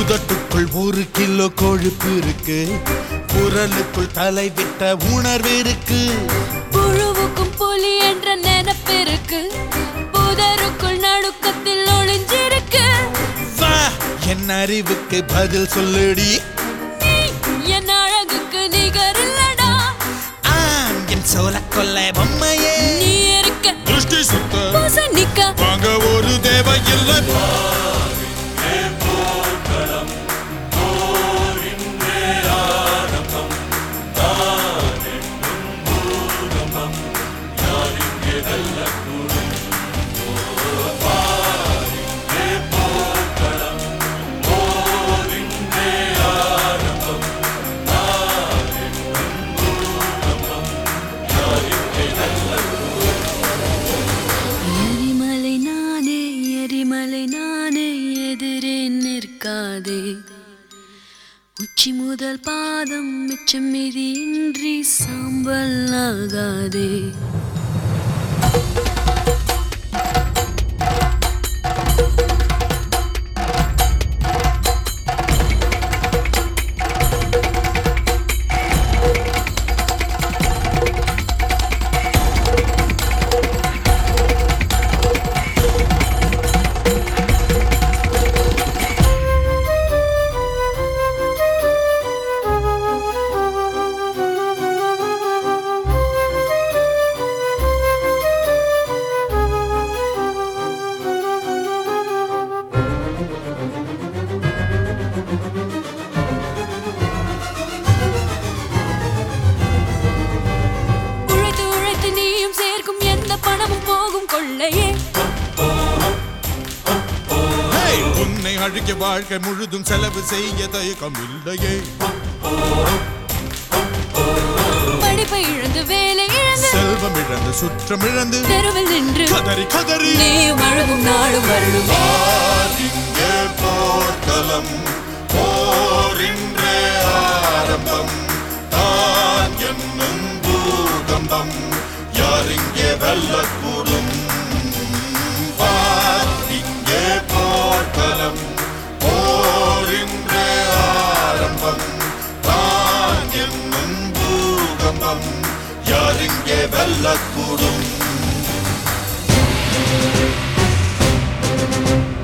உதட்டுக்குள் ஒரு கிலோ கொழுப்பு இருக்கு குரலுக்குள் தலை விட்ட உணர்வு இருக்கு புழுவுக்கும் புலி என்ற நினைப்பு இருக்கு புதருக்குள் நடுக்கத்தில் ஒளிஞ்சிருக்கு வா என் அறிவுக்கு பதில் சொல்லுடி நீ என் அழகுக்கு நிகர் இல்லடா ஆம் என் சோல கொல்லை பொம்மையே நீ இருக்க திருஷ்டி சுத்த பூசணிக்க வாங்க ஒரு தேவை இல்லை எரிமலை நானே எரிமலை நானே எதிரே நிற்காதே உச்சி முதல் பாதம் மிச்சம் மீதி இன்றி சாம்பல் ஆகாதே உழைத்து உழைத்து நீயும் சேர்க்கும் எந்த பணமும் போகும் கொள்ளையே ஹேய், உன்னை அழிக்க வாழ்க்கை முழுதும் செலவு செய்ய தயக்கம் இல்லையே படிப்பை இழந்து வேலை இழந்து செல்வம் இழந்து சுற்றம் இழந்து தெருவில் நின்று கதறி கதறி நீயும் அழுகும் நாளும் வரணும் இங்கே போர்க்களம் போரின்றே ஆரம்பம் தான் என்னும் பூகம்பம் யாரிங்கே வெல்லக்கூடும் பார் இங்கே போர்க்களம் போரின்றே ஆரம்பம் தான் என்னும் பூகம்பம் யாரிங்கே வெல்லக்கூடும்